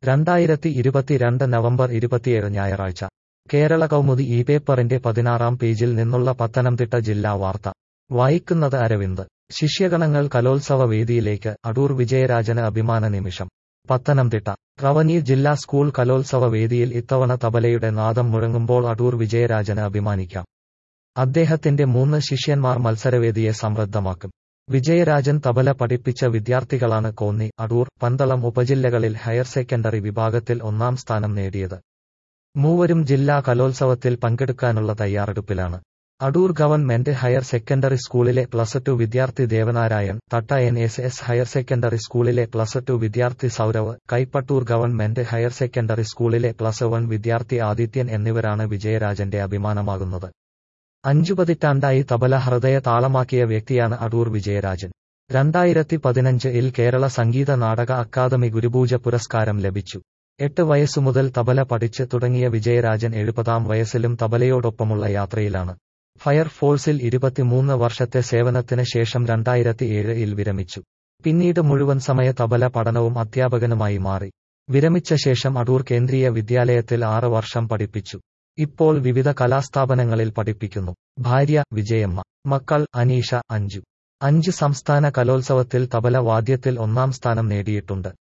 രണ്ടായിരത്തി ഇരുപത്തിരണ്ട് നവംബർ ഇരുപത്തിയേഴ് ഞായറാഴ്ച കേരള കൗമുദി ഈ പേപ്പറിന്റെ പതിനാറാം പേജിൽ നിന്നുള്ള പത്തനംതിട്ട ജില്ലാ വാർത്ത വായിക്കുന്നത് അരവിന്ദ് ശിഷ്യഗണങ്ങൾ കലോത്സവ വേദിയിലേക്ക് അടൂർ വിജയരാജന് അഭിമാന നിമിഷം പത്തനംതിട്ട റവന്യൂ ജില്ലാ സ്കൂൾ കലോത്സവ വേദിയിൽ ഇത്തവണ തബലയുടെ നാദം മുഴങ്ങുമ്പോൾ അടൂർ വിജയരാജന് അഭിമാനിക്കാം അദ്ദേഹത്തിന്റെ മൂന്ന് ശിഷ്യന്മാർ മത്സരവേദിയെ സമൃദ്ധമാക്കും വിജയരാജൻ തബല പഠിപ്പിച്ച വിദ്യാർത്ഥികളാണ് കോന്നി അടൂർ പന്തളം ഉപജില്ലകളിൽ ഹയർ സെക്കൻഡറി വിഭാഗത്തിൽ ഒന്നാം സ്ഥാനം നേടിയത് മൂവരും ജില്ലാ കലോത്സവത്തിൽ പങ്കെടുക്കാനുള്ള തയ്യാറെടുപ്പിലാണ് അടൂർ ഗവൺമെന്റ് ഹയർ സെക്കൻഡറി സ്കൂളിലെ പ്ലസ് ടു വിദ്യാർത്ഥി Devanarayan Thatta N S S higher secondary സ്കൂളിലെ പ്ലസ് ടു വിദ്യാർത്ഥി Sourav Kaipattoor government higher secondary സ്കൂളിലെ പ്ലസ് വൺ വിദ്യാർത്ഥി ആദിത്യൻ എന്നിവരാണ് വിജയരാജന്റെ അഭിമാനമാകുന്നത് അഞ്ചു പതിറ്റാണ്ടായി തബല ഹൃദയ താളമാക്കിയ വ്യക്തിയാണ് അടൂർ വിജയരാജൻ രണ്ടായിരത്തി പതിനഞ്ച് ഇൽ കേരള സംഗീത നാടക അക്കാദമി ഗുരുപൂജ പുരസ്കാരം ലഭിച്ചു എട്ട് വയസ്സുമുതൽ തബല പഠിച്ച് തുടങ്ങിയ വിജയരാജൻ എഴുപതാം വയസ്സിലും തബലയോടൊപ്പമുള്ള യാത്രയിലാണ് ഫയർഫോഴ്സിൽ ഇരുപത്തിമൂന്ന് വർഷത്തെ സേവനത്തിന് ശേഷം രണ്ടായിരത്തി ഏഴിൽ വിരമിച്ചു പിന്നീട് മുഴുവൻ സമയ തബല പഠനവും അധ്യാപകനുമായി മാറി വിരമിച്ച ശേഷം അടൂർ കേന്ദ്രീയ വിദ്യാലയത്തിൽ ആറ് വർഷം പഠിപ്പിച്ചു ഇപ്പോൾ വിവിധ കലാസ്ഥാപനങ്ങളിൽ പഠിപ്പിക്കുന്നു ഭാര്യ വിജയമ്മ മക്കൾ അനീഷ അഞ്ചു അഞ്ച് സംസ്ഥാന കലോത്സവത്തിൽ തബല വാദ്യത്തിൽ ഒന്നാം സ്ഥാനം നേടിയിട്ടുണ്ട്